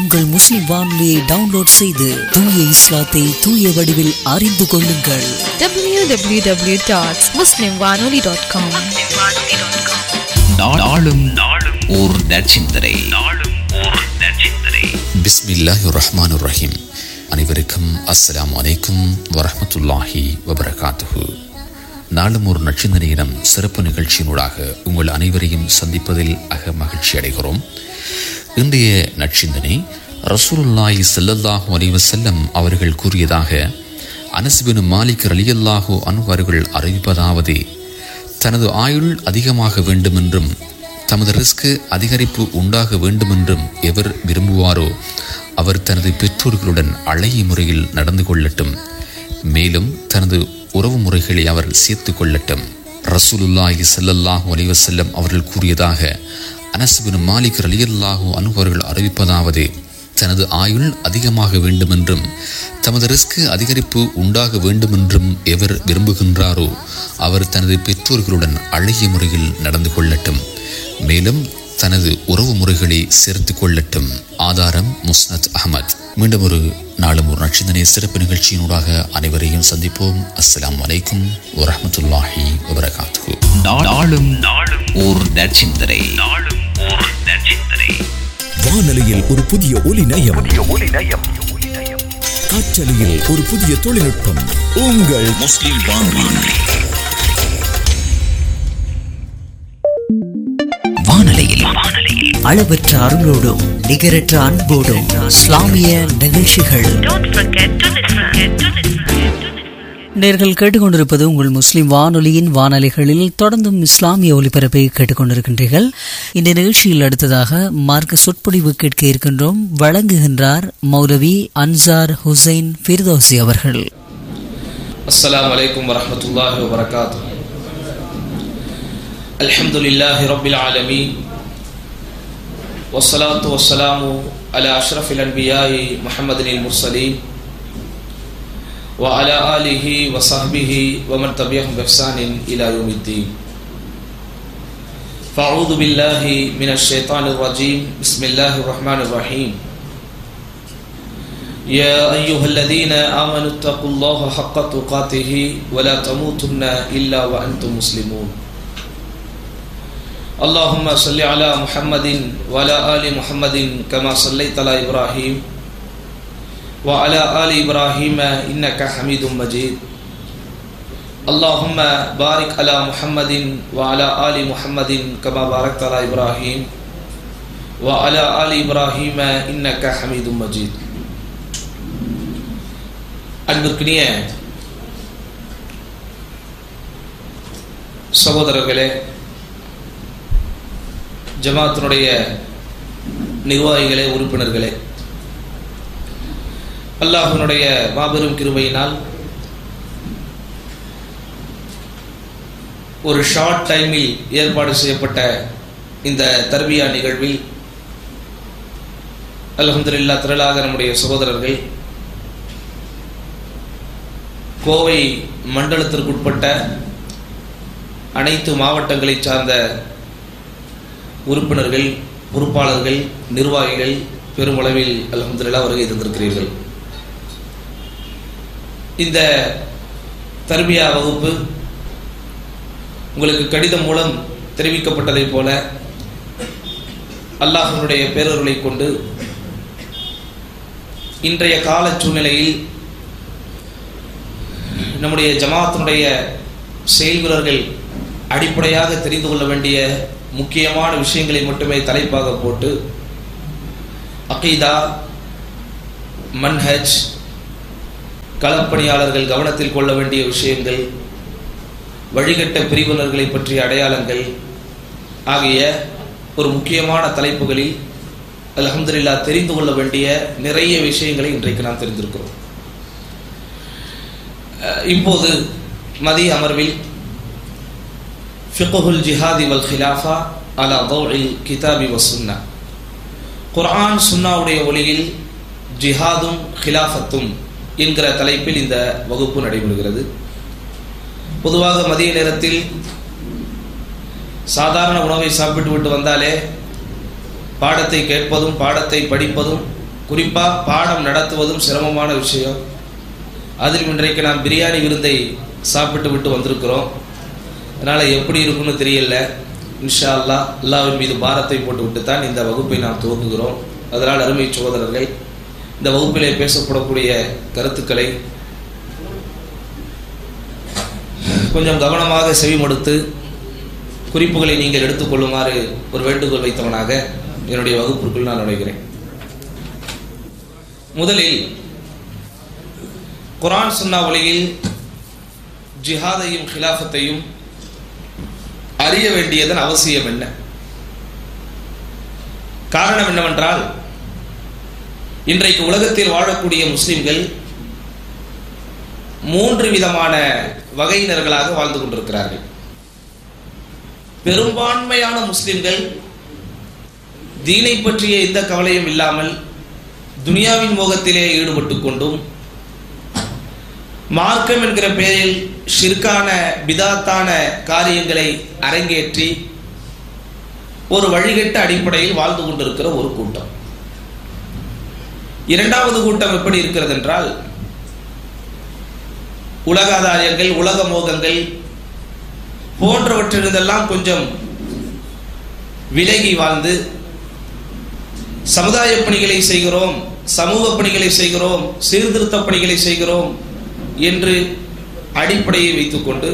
உங்கள் முஸ்லிம் வானொலியை டவுன்லோட் செய்து தூய இஸ்லாத்தை தூய வடிவில் அறிந்து கொள்ளுங்கள் www.muslimwanoli.com நாளும் நாளும் ஓர் நற்சிந்தனை நாளும் ஓர் நற்சிந்தனை பிஸ்மில்லாஹி ரஹ்மான் ரஹீம் அனைவருக்கும் அஸ்ஸலாமு அலைக்கும் வரஹ்மத்துல்லாஹி வபரகாத்துஹு நாளும் ஒரு நட்சத்திரம் சிறப்பு நிகழ்ச்சியினூடாக உங்கள் அனைவரையும் சந்திப்பதில் அக மகிழ்ச்சி அடைகிறோம் இன்றைய நட்சிந்தனை ரசூலுல்லாஹி ஸல்லல்லாஹு அலைஹி வஸல்லம் அவர்கள் கூறியதாக அனஸ்பின் மாலிக் ரலியல்லாஹு அன்ஹு அவர்கள் அறிவிப்பதாவது தனது ஆயுள் அதிகமாக வேண்டுமென்றும் தமது ரிஸ்க் அதிகரிப்பு உண்டாக வேண்டுமென்றும் எவர் விரும்புவாரோ அவர் தனது பெற்றோர்களுடன் அழகிய முறையில் நடந்து கொள்ளட்டும் மேலும் தனது உறவு முறைகளை அவர் சேர்த்து கொள்ளட்டும் ரசூலுல்லாஹி ஸல்லல்லாஹு அலைஹி வஸல்லம் அவர்கள் கூறியதாக அனஸ் பின் மாலிக் ரலியல்லாஹு அன்ஹு அவர்கள் அறிவிப்பதாவது தனது ஆயுள் அதிகமாக வேண்டுமென்றும் தமது ரிஸ்க் அதிகரிப்பு உண்டாக வேண்டுமென்றும் எவர் விரும்புகின்றாரோ அவர் தனது பெற்றோர்களுடன் அழகிய முறையில் நடந்து கொள்ளட்டும் மேலும் தனது உறவு முறைகளை சேர்த்து கொள்ளட்டும் ஆதாரம் முஸ்னத் அகமத் மீண்டும் ஒரு நாளும் ஒரு நட்சத்திர சிறப்பு நிகழ்ச்சியினூடாக அனைவரையும் சந்திப்போம் அஸ்ஸலாமு அலைக்கும் வரஹ்மத்துல்லாஹி வபரகாத்துஹு நாளும் நாளும் ஓர் நற்சிந்தனை நாளும் ஓர் நற்சிந்தனை வானொலியில் ஒரு புதிய ஒலி நயம் காற்றலையில் ஒரு புதிய தொழில்நுட்பம் உங்கள் முஸ்லிம் வானொலி வானொலியில் அளவற்ற அருளோடும் நிகரற்ற அன்போடும் இஸ்லாமிய நிகழ்ச்சிகள் நேர்கள் கேட்டுக்கொண்டிருப்பது உங்கள் முஸ்லிம் வானொலியின் வானொலிகளில் தொடர்ந்தும் இஸ்லாமிய ஒலிபரப்பை கேட்டுக்கொண்டிருக்கின்றீர்கள் இந்த நிகழ்ச்சியில் அடுத்ததாக மார்க்க சொற்பொழிவு கேட்க இருக்கின்றோம் வழங்குகின்றார் மௌலவி அன்சார் ஹுசைன் ஃபிர்தோசி அவர்கள் السلام عليكم ورحمة الله وبركاته الحمد لله رب العالمين والصلاة والسلام على أشرف الأنبياء محمد المرسلين وعلى آله وصحبه ومن تبعهم بإحسان إلى يوم الدين فأعوذ بالله من الشيطان الرجيم بسم الله الرحمن الرحيم يا أيها الذين آمنوا اتقوا الله حق تقاته ولا تموتن إلا وأنتم مسلمون اللهم صل على محمد وعلى آل محمد كما صليت على إبراهيم وعلى آل إبراهيم إنك حميد مجيد اللهم بارك على محمد وعلى آل محمد كما باركت على إبراهيم وعلى آل إبراهيم إنك حميد مجيد அன்பிற்கினிய சகோதரர்களே ஜமாத்தினுடைய நிர்வாகிகளே உறுப்பினர்களே அல்லாஹினுடைய மாபெரும் கிருபையினால் ஒரு ஷார்ட் டைமில் ஏற்பாடு செய்யப்பட்ட இந்த தர்பியா நிகழ்வில் அல்ஹம்துலில்லா திரளாக நம்முடைய சகோதரர்கள் கோவை மண்டலத்திற்குட்பட்ட அனைத்து மாவட்டங்களை சார்ந்த உறுப்பினர்கள் பொறுப்பாளர்கள் நிர்வாகிகள் பெருமளவில் அலமதுல்லா வருகை தந்திருக்கிறீர்கள் இந்த தர்பியா வகுப்பு உங்களுக்கு கடிதம் மூலம் தெரிவிக்கப்பட்டதைப் போல அல்லாஹனுடைய பேரர்களை கொண்டு இன்றைய கால சூழ்நிலையில் நம்முடைய ஜமாத்தினுடைய செயல்வீரர்கள் அடிப்படையாக தெரிந்து கொள்ள வேண்டிய முக்கியமான விஷயங்களை மட்டுமே தலைப்பாக போட்டு அகீதா மன்ஹஜ் களப்பணியாளர்கள் கவனத்தில் கொள்ள வேண்டிய விஷயங்கள் வழிகட்ட பிரிவினர்களை பற்றிய அடையாளங்கள் ஆகிய ஒரு முக்கியமான தலைப்புகளில் அல்ஹம்துலில்லா தெரிந்து கொள்ள வேண்டிய நிறைய விஷயங்களை இன்றைக்கு நாம் தெரிந்திருக்கிறோம் இப்போது மதிய அமர்வில் ஃபிகுல் ஜிஹாதி வல் ஹிலாஃபா அலா தௌஇல் கிதாபி வ சுன்னா குர்ஆன் சுன்னாவுடைய ஒளியில் ஜிஹாதும் ஹிலாஃபத்தும் என்கிற தலைப்பில் இந்த வகுப்பு நடைபெறுகிறது பொதுவாக மதிய நேரத்தில் சாதாரண உணவை சாப்பிட்டு விட்டு வந்தாலே பாடத்தை கேட்பதும் பாடத்தை படிப்பதும் குறிப்பாக பாடம் நடத்துவதும் சிரமமான விஷயம் அதில் இன்றைக்கு நாம் பிரியாணி விருந்தை சாப்பிட்டு விட்டு வந்திருக்கிறோம் அதனால் எப்படி இருக்குன்னு தெரியல இன்ஷா அல்லாஹ் அல்லாவின் மீது பாரத்தை போட்டு விட்டு தான் இந்த வகுப்பை நாம் துவங்குகிறோம் அதனால் அருமை சகோதரர்கள் இந்த வகுப்பிலே பேசப்படக்கூடிய கருத்துக்களை கொஞ்சம் கவனமாக செவிமடுத்து குறிப்புகளை நீங்கள் எடுத்துக்கொள்ளுமாறு ஒரு வேண்டுகோள் வைத்தவனாக என்னுடைய வகுப்பிற்குள் நான் நுழைகிறேன் முதலில் குரான் சுன்னா ஒளியில் ஜிஹாதையும் ஹிலாஃபத்தையும் அறிய வேண்டியதன் அவசியம் என்ன காரணம் என்னவென்றால் இன்றைக்கு உலகத்தில் வாழக்கூடிய முஸ்லிம்கள் மூன்று விதமான வகையினர்களாக வாழ்ந்து கொண்டிருக்கிறார்கள் பெரும்பான்மையான முஸ்லிம்கள் தீனை பற்றிய எந்த கவலையும் இல்லாமல் துனியாவின் மோகத்திலே ஈடுபட்டு கொண்டும் மார்க்கம் என்கிற பெயரில் ஷிர்கான பிதாத்தான காரியங்களை அரங்கேற்றி ஒரு வழிகட்ட அடிப்படையில் வாழ்ந்து கொண்டிருக்கிற ஒரு கூட்டம் இரண்டாவது கூட்டம் எப்படி இருக்கிறது என்றால் உலகாதாரியங்கள் உலக மோகங்கள் போன்றவற்றிலிருந்தெல்லாம் கொஞ்சம் விலகி வாழ்ந்து சமுதாய பணிகளை செய்கிறோம் சமூக பணிகளை செய்கிறோம் சீர்திருத்த பணிகளை செய்கிறோம் என்று அடிப்படையை வைத்துக்கொண்டு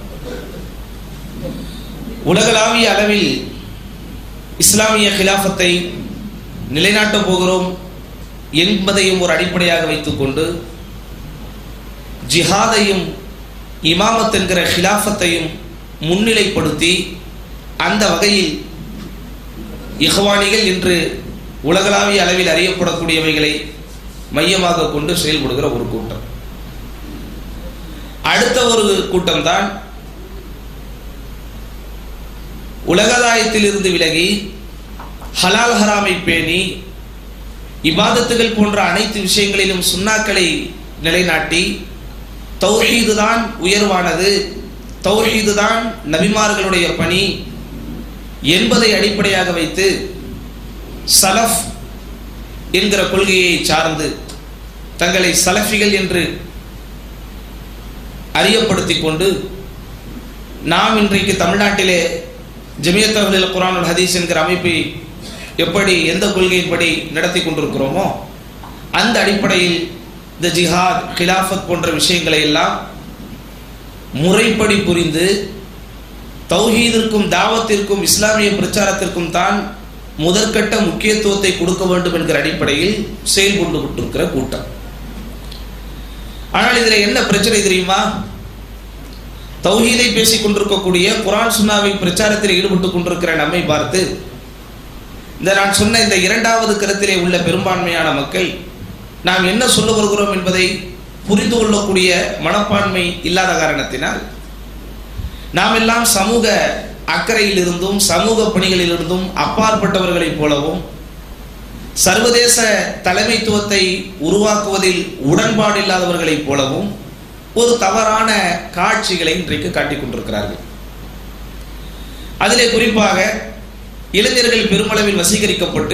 உலகளாவிய அளவில் இஸ்லாமிய கிலாஃபத்தை நிலைநாட்டப் போகிறோம் என்பதையும் ஒரு அடிப்படையாக வைத்துக்கொண்டு ஜிஹாதையும் இமாமத் என்கிற ஹிலாஃபத்தையும் முன்னிலைப்படுத்தி அந்த வகையில் இஹ்வானிகள் இன்று உலகளாவிய அளவில் அறியப்படக்கூடியவைகளை மையமாக கொண்டு செயல்படுகிற ஒரு கூட்டம் அடுத்த ஒரு கூட்டம்தான் உலகதாயத்திலிருந்து விலகி ஹலால் ஹராமை பேணி இபாதத்துகள் போன்ற அனைத்து விஷயங்களிலும் சுண்ணாக்களை நிலைநாட்டி தௌஹீது தான் உயர்வானது தௌஹீது தான் நபிமார்களுடைய பணி என்பதை அடிப்படையாக வைத்து சலஃப் என்கிற கொள்கையை சார்ந்து தங்களை சலஃபிகள் என்று அறியப்படுத்திக் கொண்டு நாம் இன்றைக்கு தமிழ்நாட்டிலே ஜமியத்தவர்களில் குரானுல் ஹதீஸ் என்கிற அமைப்பை எப்படி எந்த கொள்கையின்படி நடத்தி கொண்டிருக்கிறோமோ அந்த அடிப்படையில் இந்த ஜிஹாத் கிலாஃபத் போன்ற விஷயங்களை எல்லாம் முறைப்படி புரிந்து தௌஹீதிற்கும் தாவத்திற்கும் இஸ்லாமிய பிரச்சாரத்திற்கும் தான் முதற்கட்ட முக்கியத்துவத்தை கொடுக்க வேண்டும் என்கிற அடிப்படையில் செயல்கொண்டு கொண்டிருக்கிற கூட்டம் ஆனால் இதில் என்ன பிரச்சனை தெரியுமா தௌஹீதை பேசிக் கொண்டிருக்கக்கூடிய குரான் சுன்னாவின் பிரச்சாரத்தில் ஈடுபட்டு கொண்டிருக்கிற நம்மை பார்த்து இந்த நான் சொன்ன இந்த இரண்டாவது கருத்திலே உள்ள பெரும்பான்மையான மக்கள் நாம் என்ன சொல்ல வருகிறோம் என்பதை புரிந்து கொள்ளக்கூடிய மனப்பான்மை இல்லாத காரணத்தினால் நாம் எல்லாம் சமூக அக்கறையிலிருந்தும் சமூக பணிகளிலிருந்தும் அப்பாற்பட்டவர்களைப் போலவும் சர்வதேச தலைமைத்துவத்தை உருவாக்குவதில் உடன்பாடு இல்லாதவர்களைப் போலவும் ஒரு தவறான காட்சிகளை இன்றைக்கு காட்டிக் கொண்டிருக்கிறார்கள் அதிலே குறிப்பாக இளைஞர்கள் பெருமளவில் வசீகரிக்கப்பட்டு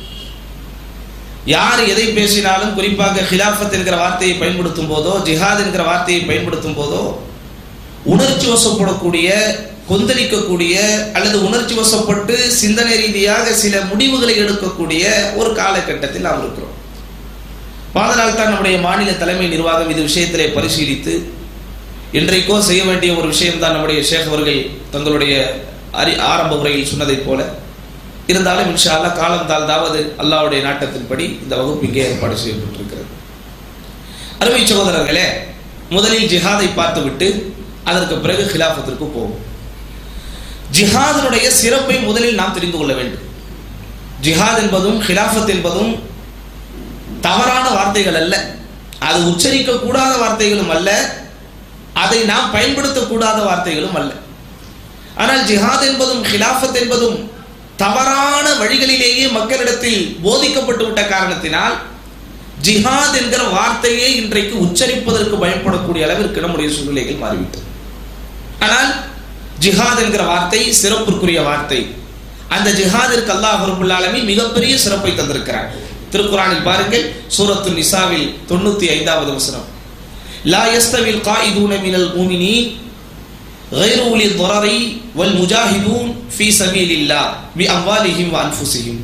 யார் எதை பேசினாலும் குறிப்பாக ஹிலாஃபத் என்கிற வார்த்தையை பயன்படுத்தும் போதோ ஜிஹாத் என்கிற வார்த்தையை பயன்படுத்தும் போதோ உணர்ச்சி வசப்படக்கூடிய கொந்தளிக்கக்கூடிய அல்லது உணர்ச்சி வசப்பட்டு சிந்தனை ரீதியாக சில முடிவுகளை எடுக்கக்கூடிய ஒரு காலகட்டத்தில் நாம் இருக்கிறோம் அதனால் தான் நம்முடைய மாநில தலைமை நிர்வாகம் இது விஷயத்திலே பரிசீலித்து இன்றைக்கோ செய்ய வேண்டிய ஒரு விஷயம்தான் நம்முடைய ஷேக் அவர்கள் தங்களுடைய அறி ஆரம்ப உரையில் சொன்னதைப் போல இருந்தாலும் இன்ஷா அல்லா காலம் தாழ்ந்தாவது அல்லாவுடைய நாட்டத்தின்படி இந்த வகுப்பு இங்கே ஏற்பாடு செய்யப்பட்டிருக்கிறது அருமை சகோதரர்களே முதலில் ஜிஹாதை பார்த்துவிட்டு அதற்கு பிறகு ஹிலாஃபத்திற்கு போவோம் ஜிஹாதனுடைய சிறப்பை முதலில் நாம் தெரிந்து கொள்ள வேண்டும் ஜிஹாத் என்பதும் ஹிலாஃபத் என்பதும் தவறான வார்த்தைகள் அல்ல அது உச்சரிக்க கூடாத வார்த்தைகளும் அல்ல அதை நாம் பயன்படுத்தக்கூடாத வார்த்தைகளும் அல்ல ஆனால் ஜிஹாத் என்பதும் ஹிலாஃபத் என்பதும் தவறான வழிகளிலேயே மக்களிடத்தில் போதிக்கப்பட்டு விட்ட காரணத்தினால் ஜிஹாத் என்கிற வார்த்தையை இன்றைக்கு உச்சரிப்பதற்கு பயன்படக்கூடிய அளவிற்கு நம்முடைய சூழ்நிலைகள் மாறிவிட்டது ஆனால் ஜிஹாத் என்கிற வார்த்தை சிறப்பிற்குரிய வார்த்தை அந்த ஜிஹாதிற்கு அல்லாஹ் ரபுல்லாலமி மிகப்பெரிய சிறப்பை தந்திருக்கிறார் திருக்குறானில் பாருங்கள் சூரத்து நிசாவில் தொண்ணூத்தி ஐந்தாவது வசனம் லா யஸ்தவில் காயிதூன மினல் மூமினீன் غير أولي الضرر والمجاهدون في سبيل الله بأموالهم وأنفسهم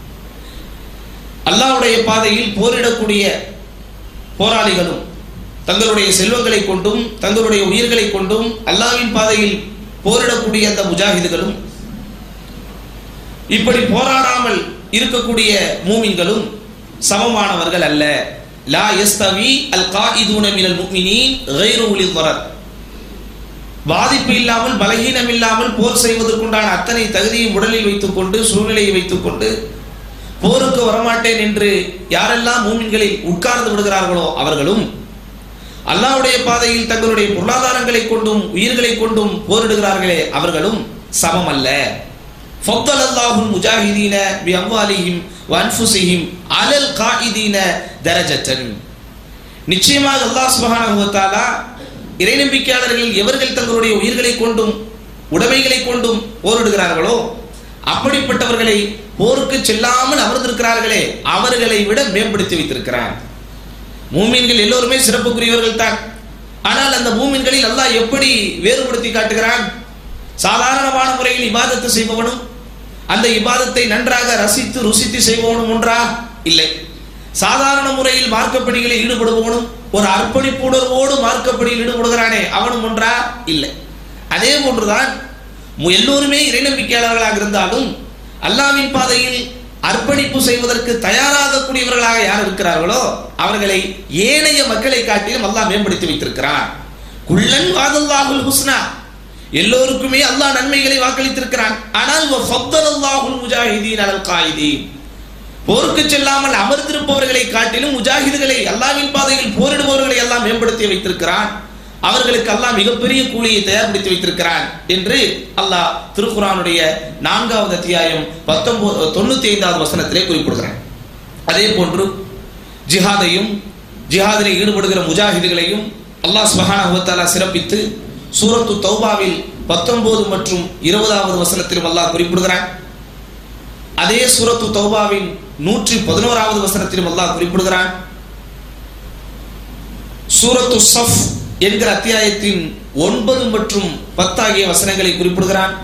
அல்லாஹ்வுடைய பாதையில் போரிடக்கூடிய போராளிகளும் தங்களுடைய செல்வங்களை கொண்டும் தங்களுடைய உயிர்களை கொண்டும் அல்லாஹ்வின் பாதையில் போரிடக்கூடிய அந்த முஜாஹிதுகளும் இப்படி போராடாமல் இருக்கக்கூடிய மூமின்களும் சமமானவர்கள் அல்ல லா யஸ்தவி அல் காயிதூன மினல் முஃமினீன் கைரு உலி தரர் பாதிப்பு இல்லாமல் பலகீனம் இல்லாமல் போர் செய்வதற்குண்டான அத்தனை தகுதியும் உடலில் வைத்துக் கொண்டு சூழ்நிலையை வைத்துக் கொண்டு போருக்கு வரமாட்டேன் என்று யாரெல்லாம் மூமின்களில் உட்கார்ந்து விடுகிறார்களோ அவர்களும் அல்லாஹ்வுடைய பாதையில் தங்களுடைய பொருளாதாரங்களை கொண்டும் உயிர்களை கொண்டும் போரிடுகிறார்களே அவர்களும் சமம் அல்ல ஃபத்தல் அல்லாஹுல் முஜாஹிதீன பி அம்வாலிஹிம் வ அன்ஃபுஸிஹிம் அலல் காயிதீன தரஜத்தன் நிச்சயமாக அல்லாஹ் சுப்ஹானஹு வ தஆலா இறை நம்பிக்கையாளர்கள் எவர்கள் தங்களுடைய உயிர்களை கொண்டும் உடைமைகளை கொண்டும் போரிடுகிறார்களோ அப்படிப்பட்டவர்களை போருக்கு செல்லாமல் அமர்ந்திருக்கிறார்களே அவர்களை விட மேம்படுத்தி வைத்திருக்கிறார் மூமின்கள் எல்லோருமே சிறப்புக்குரியவர்கள் தான் ஆனால் அந்த மூமின்களில் அல்லாஹ் எப்படி வேறுபடுத்தி காட்டுகிறான் சாதாரணமான முறையில் இபாதத்து செய்பவனும் அந்த இபாதத்தை நன்றாக ரசித்து ருசித்து செய்பவனும் ஒன்றா இல்லை சாதாரண முறையில் மார்க்கப்படிகளில் ஈடுபடுபவனும் ஒரு அர்ப்பணிப்புணர்வோடு மார்க்கப்படியில் ஈடுபடுகிறானே அவனும் ஒன்றா இல்லை அதே போன்றுதான் மு- எல்லோருமே இறைநம்பிக்கையாளர்களாக இருந்தாலும் அல்லாவின் பாதையில் அர்ப்பணிப்பு செய்வதற்கு தயாராகக்கூடியவர்களாக யார் இருக்கிறார்களோ அவர்களை ஏனைய மக்களை காட்டிலும் அல்லாஹ் மேம்படுத்தி வைத்திருக்கிறான் குள்ளன் வாதல்லாஹுல் ஹுஸ்னா எல்லோருக்குமே அல்லாஹ் நன்மைகளை வாக்களித்திருக்கிறான் ஆனால் ஃபத்தலல்லாஹுல் முஜாஹிதீன் அலல் காயிதீன் போருக்கு செல்லாமல் அமர்ந்திருப்பவர்களை காட்டிலும் முஜாஹிதுகளை அல்லாவின் பாதையில் போரிடுபவர்களை எல்லாம் மேம்படுத்தி வைத்திருக்கிறான் அவர்களுக்கு அல்லாஹ் மிகப்பெரிய கூலியை தயார்படுத்தி வைத்திருக்கிறான் என்று அல்லாஹ் திருக்குறானுடைய நான்காவது அத்தியாயம் பத்தொன்பது தொண்ணூத்தி ஐந்தாவது வசனத்திலே குறிப்பிடுகிறான் அதே போன்று ஜிஹாதையும் ஜிஹாதில் ஈடுபடுகிற முஜாஹிதுகளையும் அல்லாஹ் சுபஹானஹு வ தஆலா சிறப்பித்து சூரத்து தௌபாவில் பத்தொன்பது மற்றும் இருபதாவது வசனத்திலும் அல்லாஹ் குறிப்பிடுகிறான் அதே சூரத்து தௌபாவின் நூற்றி பதினோராவது வசனத்திலும் அல்லாஹ் குறிப்பிடுகிறான் சூரத்து சஃப் என்கிற அத்தியாயத்தின் ஒன்பது மற்றும் பத்து ஆகிய வசனங்களை குறிப்பிடுகிறான்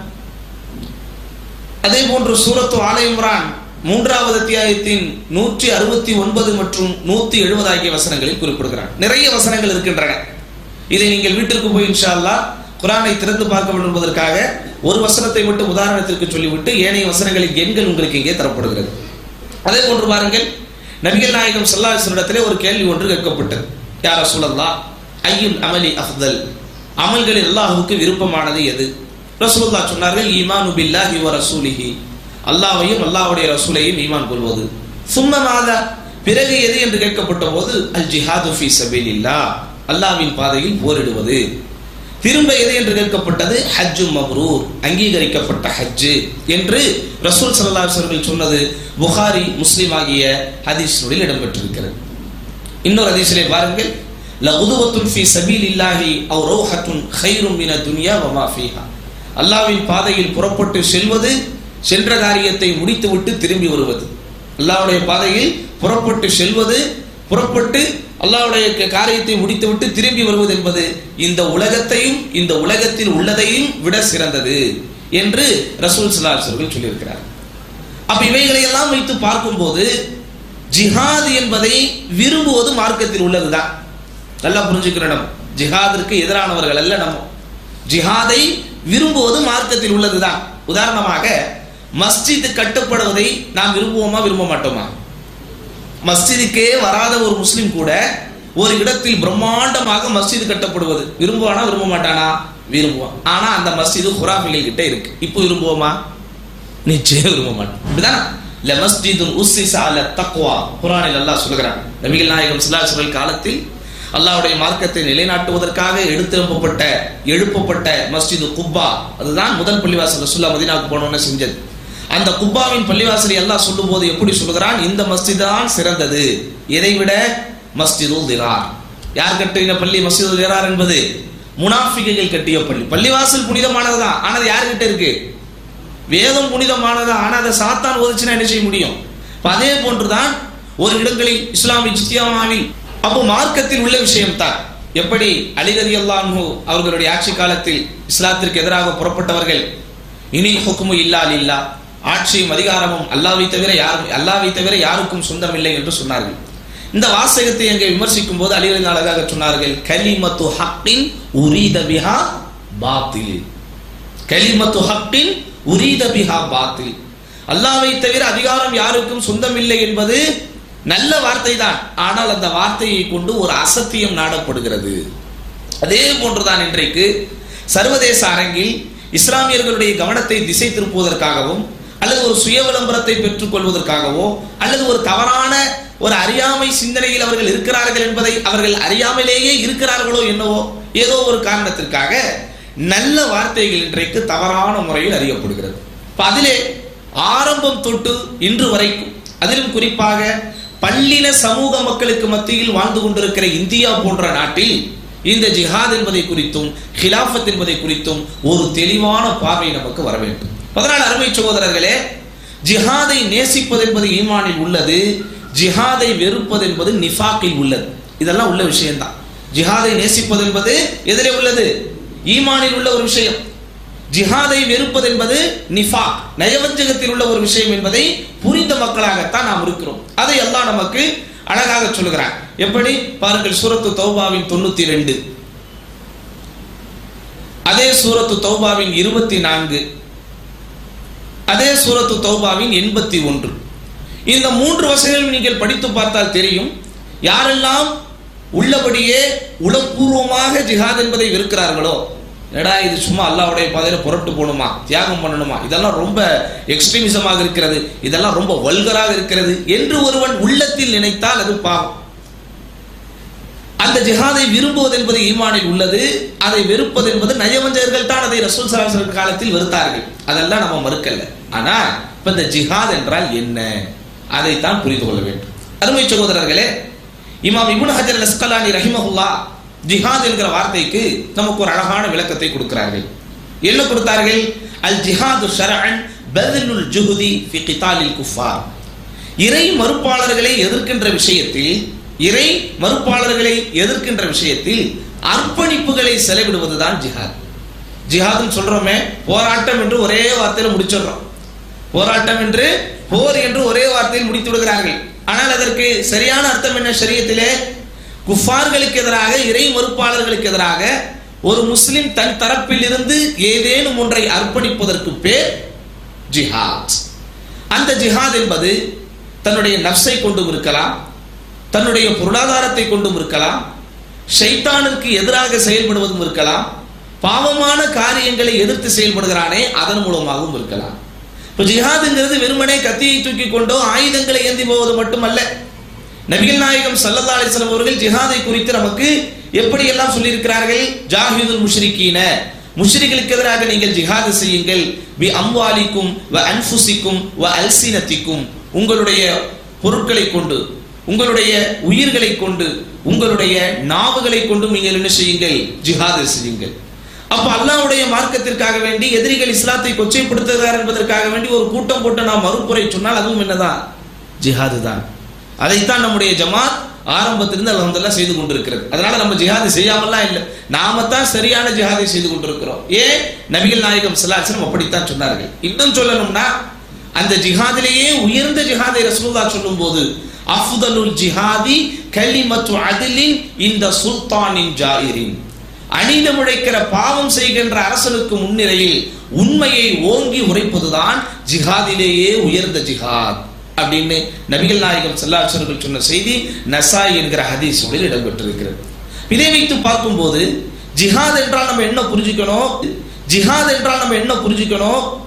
அதே போன்று சூரத்து ஆல இம்ரான் மூன்றாவது அத்தியாயத்தின் நூற்றி அறுபத்தி ஒன்பது மற்றும் நூத்தி எழுபது ஆகிய வசனங்களில் குறிப்பிடுகிறான் நிறைய வசனங்கள் இருக்கின்றன இதை நீங்கள் வீட்டிற்கு போய் இன்ஷா அல்லாஹ் குரானை திறந்து பார்க்க வேண்டும் என்பதற்காக ஒரு வசனத்தை மட்டும் உதாரணத்திற்கு சொல்லிவிட்டு ஏனைய வசனங்களின் எண்கள் உங்களுக்கு இங்கே தரப்படுகிறது அதே போன்று பாருங்கள் நபிகள் நாயகம் சல்லாஹிடத்திலே ஒரு கேள்வி ஒன்று கேட்கப்பட்டது யார சூழல்லா ஐயுல் அமலி அஃதல் அமல்களில் அல்லாஹுக்கு விருப்பமானது எது ரசூலுல்லாஹ் சொன்னார்கள் ஈமானு பில்லாஹி வ ரசூலிஹி அல்லாஹ்வையும் அல்லாஹ்வுடைய ரசூலையும் ஈமான் கொள்வது சும்ம மாதா பிறகு எது என்று கேட்கப்பட்ட போது அல் ஜிஹாது ஃபீ சபீலில்லாஹ் அல்லாஹ்வின் பாதையில் போரிடுவது திரும்ப எது என்று கேட்கப்பட்டது ஹஜ்ஜு மப்ரூர் அங்கீகரிக்கப்பட்ட ஹஜ்ஜு என்று ரசூல் ஸல்லல்லாஹு அலைஹி வஸல்லம் சொன்னது புகாரி முஸ்லிம் ஆகிய ஹதீஸ் நூலில் இடம்பெற்றிருக்கிறது இன்னொரு ஹதீஸிலே பாருங்கள் லகுதுவத்துன் ஃபீ சபீலில்லாஹி அவ் ரௌஹத்துன் கைரும் மின துன்யா வமா ஃபீஹா அல்லாஹ்வின் பாதையில் புறப்பட்டு செல்வது சென்ற காரியத்தை முடித்துவிட்டு திரும்பி வருவது அல்லாஹ்வுடைய பாதையில் புறப்பட்டு செல்வது புறப்பட்டு அல்லாஹ்வுடைய க- காரியத்தை முடித்துவிட்டு திரும்பி வருவது என்பது இந்த உலகத்தையும் இந்த உலகத்தில் உள்ளதையும் விட சிறந்தது என்று ரசூல் ஸல்லல்லாஹு அலைஹி வஸல்லம் சொல்லியிருக்கிறார் அப்ப இவைகளை எல்லாம் வைத்து பார்க்கும்போது ஜிஹாத் என்பதை விரும்புவது மார்க்கத்தில் உள்ளதுதான் நல்லா புரிஞ்சுக்கிறோம் நம்ம ஜிஹாதிற்கு எதிரானவர்கள் அல்ல நம்ம ஜிஹாதை விரும்புவது மார்க்கத்தில் உள்ளதுதான் உதாரணமாக மஸ்ஜித் கட்டப்படுவதை நாம் விரும்புவோமா விரும்ப மாட்டோமா மஸ்ஜிதுக்கே வராத ஒரு முஸ்லிம் கூட ஒரு இடத்தில் பிரம்மாண்டமாக மஸ்ஜித் கட்டப்படுவது விரும்புவானா விரும்ப மாட்டானா விரும்புவான் ஆனா அந்த மஸ்ஜிது ஹுராஃபிகள் கிட்ட இருக்கு இப்போ விரும்புவோமா நிச்சயம் விரும்ப மாட்டோம் இப்படிதான் ல மஸ்ஜிதுன் உஸ்ஸிஸ அல தக்வா குர்ஆனில் அல்லாஹ் சொல்கிறான் நபிகள் நாயகம் ஸல்லல்லாஹு அலைஹி வஸல்லம் காலத்தில் அல்லாஹ்வுடைய மார்க்கத்தை நிலைநாட்டுவதற்காக எடுத்தெழுப்பப்பட்ட எழுப்பப்பட்ட மஸ்ஜிது குப்பா அதுதான் முதல் பள்ளிவாசல் ரசூலுல்லாஹ் மதீனாவுக்கு போனோன்னு செஞ்சது அந்த குப்பாவின் பள்ளிவாசலை அல்லாஹ் சொல்லும்போது எப்படி சொல்லுகிறான் இந்த மஸ்ஜித் தான் சிறந்தது எதை விட மஸ்ஜிதுல் திரார் யார் கட்டின பள்ளி மஸ்ஜிதுல் திரார் என்பது முனாஃபிகைகள் கட்டிய பள்ளி பள்ளிவாசல் புனிதமானதுதான் ஆனால் யார்கிட்ட இருக்கு வேதம் புனிதமானதா ஆனா அதை சாத்தான் ஓதிச்சுன்னா என்ன செய்ய முடியும் அப்ப அதே போன்றுதான் ஒரு இடங்களில் இஸ்லாமிய ஜித்தியாமாவில் அப்போ மார்க்கத்தில் உள்ள விஷயம்தான் எப்படி அலிகதி அல்லாஹு அவர்களுடைய ஆட்சி காலத்தில் இஸ்லாத்திற்கு எதிராக புறப்பட்டவர்கள் இனி ஹுக்குமு இல்லா இல்லா ஆட்சியும் அதிகாரமும் அல்லாவை தவிர யாரும் அல்லாவை தவிர யாருக்கும் சொந்தமில்லை என்று சொன்னார்கள் இந்த வாசகத்தை அங்கே விமர்சிக்கும் போது அலிகதி அழகாக சொன்னார்கள் கலிமத்து ஹக்கின் உரீத பிஹா பாத்தில் கலிமத்து ஹக்கின் உரீத பிஹா பாத்தில் அல்லாவை தவிர அதிகாரம் யாருக்கும் சொந்தமில்லை என்பது நல்ல வார்த்தை தான் ஆனால் அந்த வார்த்தையை கொண்டு ஒரு அசத்தியம் நாடப்படுகிறது அதே போன்றுதான் இன்றைக்கு சர்வதேச அரங்கில் இஸ்லாமியர்களுடைய கவனத்தை திசை திருப்புவதற்காகவும் அல்லது ஒரு சுய விளம்பரத்தை பெற்றுக் கொள்வதற்காகவோ அல்லது ஒரு தவறான ஒரு அறியாமை சிந்தனையில் அவர்கள் இருக்கிறார்கள் என்பதை அவர்கள் அறியாமலேயே இருக்கிறார்களோ என்னவோ ஏதோ ஒரு காரணத்திற்காக நல்ல வார்த்தைகள் இன்றைக்கு தவறான முறையில் அறியப்படுகிறது இப்ப அதிலே ஆரம்பம் தொட்டு இன்று வரைக்கும் அதிலும் குறிப்பாக பள்ளின சமூக மக்களுக்கு மத்தியில் வாழ்ந்து கொண்டிருக்கிற இந்தியா போன்ற நாட்டில் இந்த ஜிஹாத் என்பதை குறித்தும் ஹிலாஃபத் என்பதை குறித்தும் ஒரு தெளிவான பார்வை நமக்கு வர வேண்டும் அதனால் அருமை சகோதரர்களே ஜிஹாதை நேசிப்பது என்பது ஈமானில் உள்ளது ஜிஹாதை வெறுப்பது என்பது நிஃபாக்கில் உள்ளது இதெல்லாம் உள்ள விஷயம்தான் ஜிஹாதை நேசிப்பது என்பது எதிரே உள்ளது ஈமானில் உள்ள ஒரு விஷயம் ஜிஹாதை வெறுப்பது என்பது நிஃபா நயவஞ்சகத்தில் உள்ள ஒரு விஷயம் என்பதை புரிந்த மக்களாகத்தான் நாம் இருக்கிறோம் அதை எல்லாம் நமக்கு அழகாக சொல்லுகிறார் எப்படி பாருங்கள் சூரத்து தௌபாவின் தொண்ணூத்தி ரெண்டு அதே சூரத்து தௌபாவின் இருபத்தி நான்கு அதே சூரத்து தௌபாவின் எண்பத்தி ஒன்று இந்த மூன்று வசதிகளும் நீங்கள் படித்து பார்த்தால் தெரியும் யாரெல்லாம் உள்ளபடியே உளப்பூர்வமாக ஜிஹாத் என்பதை வெறுக்கிறார்களோ எடா இது சும்மா அல்லாவுடைய பாதையில புரட்டு போகணுமா தியாகம் பண்ணணுமா இதெல்லாம் ரொம்ப எக்ஸ்ட்ரீமிசமாக இருக்கிறது இதெல்லாம் ரொம்ப வல்கராக இருக்கிறது என்று ஒருவன் உள்ளத்தில் நினைத்தால் அது பாவம் அந்த ஜிஹாதை விரும்புவது என்பது ஈமானில் உள்ளது அதை வெறுப்பது என்பது நயவஞ்சகர்கள் தான் அதை ரசூல் சலாசல் காலத்தில் வெறுத்தார்கள் அதெல்லாம் நம்ம மறுக்கல ஆனா இப்ப இந்த ஜிஹாத் என்றால் என்ன அதைத்தான் புரிந்து கொள்ள வேண்டும் அருமை சகோதரர்களே இமாம் இபுன் ஹஜர் அல் அஸ்கலானி ரஹிமஹுல்லா ஜிஹாத் என்கிற வார்த்தைக்கு நமக்கு ஒரு அழகான விளக்கத்தை கொடுக்கிறார்கள் என்ன கொடுத்தார்கள் அல் ஜிஹாது ஷரஅன் பதலுல் ஜுஹுதி ஃபி கிதாலில் குஃபார் இறை மறுப்பாளர்களை எதிர்க்கின்ற விஷயத்தில் இறை மறுப்பாளர்களை எதிர்க்கின்ற விஷயத்தில் அர்ப்பணிப்புகளை செலவிடுவதுதான் ஜிஹாத் ஜிஹாத்னு சொல்றோமே போராட்டம் என்று ஒரே வார்த்தையில முடிச்சிடுறோம் போராட்டம் என்று போர் என்று ஒரே வார்த்தையில் முடித்து விடுகிறார்கள் ஆனால் அதற்கு சரியான அர்த்தம் என்ன சரியத்திலே குஃபார்களுக்கு எதிராக இறை மறுப்பாளர்களுக்கு எதிராக ஒரு முஸ்லிம் தன் தரப்பில் இருந்து ஏதேனும் ஒன்றை அர்ப்பணிப்பதற்கு பேர் ஜிஹாத் அந்த ஜிஹாத் என்பது தன்னுடைய நப்சை கொண்டும் இருக்கலாம் தன்னுடைய பொருளாதாரத்தை கொண்டும் இருக்கலாம் ஷைத்தானுக்கு எதிராக செயல்படுவதும் இருக்கலாம் பாவமான காரியங்களை எதிர்த்து செயல்படுகிறானே அதன் மூலமாகவும் இருக்கலாம் இப்போ ஜிஹாதுங்கிறது வெறுமனே கத்தியை தூக்கி கொண்டோ ஆயுதங்களை ஏந்தி போவது மட்டுமல்ல நபிகள் நாயகம் சல்லல்லா அலிஸ்லாம் அவர்கள் ஜிஹாதை குறித்து நமக்கு எப்படி எல்லாம் சொல்லியிருக்கிறார்கள் ஜாஹிதுல் முஷ்ரிக்கீன முஷ்ரிகளுக்கு எதிராக நீங்கள் ஜிஹாது செய்யுங்கள் பி அம்வாலிக்கும் வ அன்ஃபுசிக்கும் வ அல்சினத்திக்கும் உங்களுடைய பொருட்களை கொண்டு உங்களுடைய உயிர்களை கொண்டு உங்களுடைய நாவுகளை கொண்டு நீங்கள் என்ன செய்யுங்கள் ஜிஹாது செய்யுங்கள் அப்ப அல்லாவுடைய மார்க்கத்திற்காக வேண்டி எதிரிகள் இஸ்லாத்தை கொச்சைப்படுத்துகிறார் என்பதற்காக வேண்டி ஒரு கூட்டம் போட்டு நாம் மறுப்புரை சொன்னால் அதுவும் என்னதான் ஜிஹாது தான் அதைத்தான் நம்முடைய ஜமாத் ஆரம்பத்திலிருந்து அலமதுல்லா செய்து கொண்டிருக்கிறது அதனால நம்ம ஜிஹாது செய்யாமலாம் இல்லை நாம தான் சரியான ஜிஹாதை செய்து கொண்டிருக்கிறோம் ஏன் நபிகள் நாயகம் சலாசனம் அப்படித்தான் சொன்னார்கள் இன்னும் சொல்லணும்னா அந்த ஜிஹாதிலேயே உயர்ந்த ஜிஹாதை ரசூல்லா சொல்லும் போது அஃதலுல் ஜிஹாதி கலிமத்து அதிலின் இந்த சுல்தானின் ஜாயிரின் அணிந்து முழைக்கிற பாவம் செய்கின்ற அரசனுக்கு முன்னிலையில் உண்மையை ஓங்கி உரைப்பதுதான் ஜிஹாதிலேயே உயர்ந்த ஜிஹாத் அப்படின்னு நபிகள் நாயகம் செல்லாச்சர்கள் சொன்ன செய்தி நசாய் என்கிற ஹதீஸுகளில் இடம்பெற்றிருக்கிறது இதை வைத்து பார்க்கும்போது ஜிஹாத் என்றால் நம்ம என்ன புரிஞ்சுக்கணும் ஜிஹாத் என்றால் நம்ம என்ன புரிஞ்சுக்கணும்